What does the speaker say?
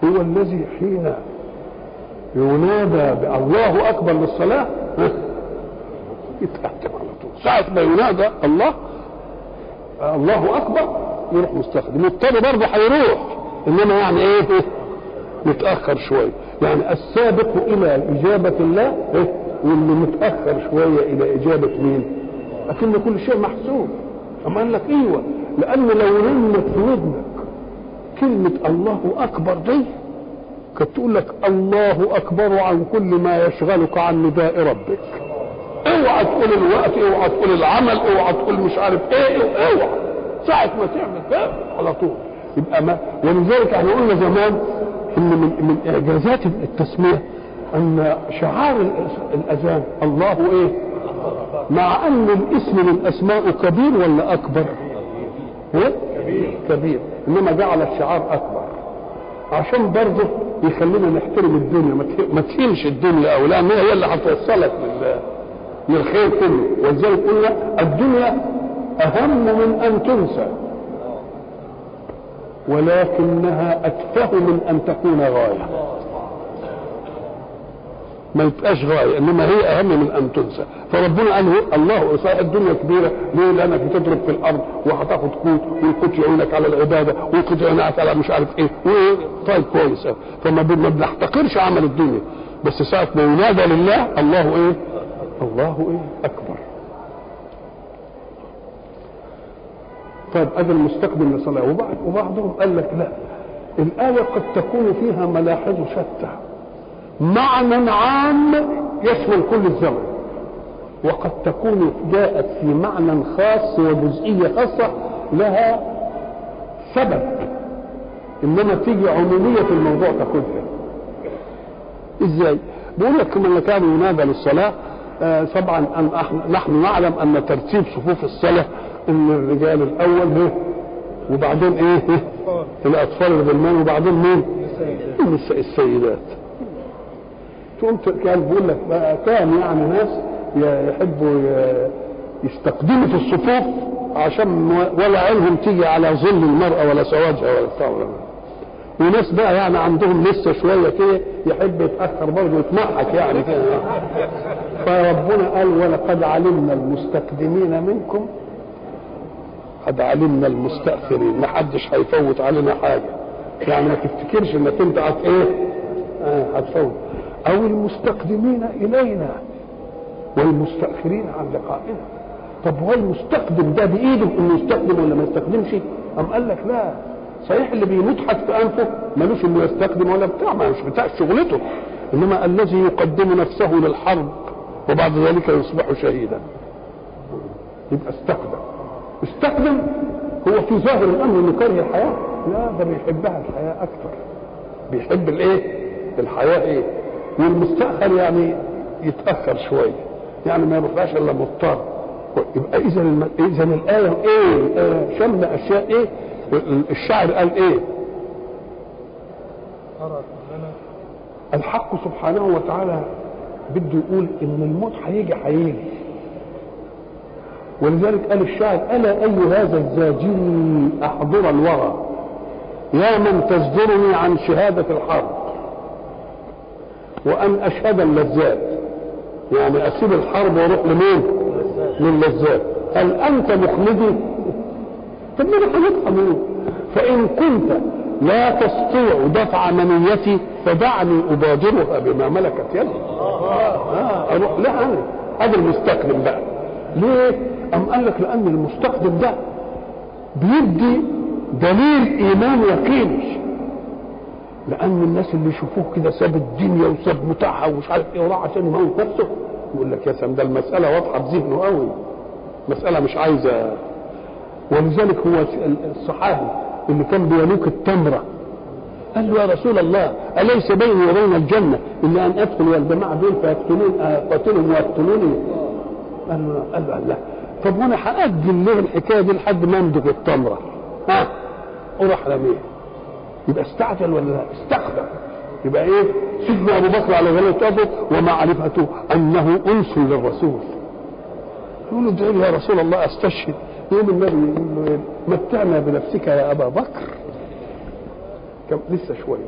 هو الذي حين ينادى بالله اكبر للصلاه ها؟ يتقدم على طول ساعة ما ينادى الله الله اكبر يروح مستخدم التاني برضه هيروح انما يعني ايه متاخر شويه يعني السابق الى اجابه الله إيه؟ واللي متاخر شويه الى اجابه مين لكن كل شيء محسوب اما قال لك ايوه لان لو رنت في ودنك كلمه الله اكبر دي كانت تقول لك الله اكبر عن كل ما يشغلك عن نداء ربك اوعى تقول الوقت اوعى تقول العمل اوعى تقول مش عارف ايه اوعى ساعة ما تعمل كده على طول يبقى ما ولذلك احنا قلنا زمان ان من من اعجازات التسميه ان شعار الأس- الاذان الله ايه؟ مع ان الاسم من اسماء كبير ولا اكبر؟ ايه؟ كبير كبير انما جعل الشعار اكبر عشان برضه يخلينا نحترم الدنيا ما ته- ما تهينش الدنيا او لان هي اللي هتوصلك لل- للخير كله ولذلك قلنا الدنيا اهم من ان تنسى ولكنها اتفه من ان تكون غايه ما يبقاش غايه انما هي اهم من ان تنسى فربنا قال هو الله صحيح الدنيا كبيره ليه لانك بتضرب في الارض وهتاخد قوت ويقوت عيونك على العباده ويقوت عيونك على مش عارف ايه و- طيب كويس أوي. فما بن- ما بنحتقرش عمل الدنيا بس ساعه ما ينادى لله الله ايه الله ايه اكبر طيب ادي المستقبل للصلاه وبعد وبعضهم قال لك لا الايه قد تكون فيها ملاحظ شتى معنى عام يشمل كل الزمن وقد تكون جاءت في معنى خاص وجزئيه خاصه لها سبب انما تيجي عموميه في الموضوع تاخدها ازاي؟ بيقول لك كما كان ينادى للصلاه آه طبعا أن أح- نحن نعلم ان ترتيب صفوف الصلاه ان الرجال الاول هي وبعدين ايه هي الاطفال الغلمان وبعدين مين؟ النساء السيدات تقوم ت- كان بيقول لك بقى كان يعني ناس ي- يحبوا ي- يستقدموا في الصفوف عشان ما- ولا عينهم تيجي على ظل المرأة ولا سوادها ولا بتاع ولا وناس بقى يعني عندهم لسه شوية كده يحب يتأخر برضه يتمحك يعني كده فربنا قال ولقد علمنا المستقدمين منكم قد علمنا المستأخرين ما حدش هيفوت علينا حاجة يعني ما تفتكرش انك انت هت ايه آه، هتفوت او المستقدمين الينا والمستأخرين عن لقائنا طب هو المستقدم ده بايده انه يستقدم ولا ما يستقدمش ام قال لك لا صحيح اللي بيمضحك في انفه ملوش انه يستقدم ولا بتاع ما مش بتاع شغلته انما الذي يقدم نفسه للحرب وبعد ذلك يصبح شهيدا يبقى استقدم استقدم هو في ظاهر الامر انه كاره الحياه لا ده بيحبها الحياه اكثر بيحب الايه الحياه ايه والمستاخر يعني يتاخر شويه يعني ما يروحلاش الا مضطر يبقى اذا الم... اذا الايه ايه الآية شمل اشياء ايه الشاعر قال ايه الحق سبحانه وتعالى بده يقول ان الموت هيجي هيجي ولذلك قال الشاعر الا اي هذا الزاجري احضر الورى يا من تصدرني عن شهاده الحرب وان اشهد اللذات يعني اسيب الحرب واروح لمين للذات هل انت مخلدي طب ما انا هنبقى مين فان كنت لا تستطيع دفع منيتي فدعني ابادرها بما ملكت يدي آه اروح لها انا هذا المستقدم بقى ليه ام قال لك لان المستقدم ده بيدي دليل ايمان يقيني لان الناس اللي يشوفوه كده ساب الدنيا وساب متاعها ومش عارف ايه وراح عشان يموت نفسه يقول لك يا سلام ده المساله واضحه بذهنه قوي مساله مش عايزه ولذلك هو الصحابي اللي كان بينوك التمره قال له يا رسول الله اليس بيني وبين الجنه الا ان ادخل والجماعه دول فيقتلون قاتلهم ويقتلوني قال له قال له لا طب وانا هاجل ليه الحكايه دي لحد ما امضغ التمره ها وراح رميه يبقى استعجل ولا لا استخدم يبقى ايه سيدنا ابو بكر على غلايه ابو ومعرفته انه انس للرسول يقول له ادعي لي يا رسول الله استشهد يقول النبي يقول له إيه؟ متعنا بنفسك يا ابا بكر كم لسه شويه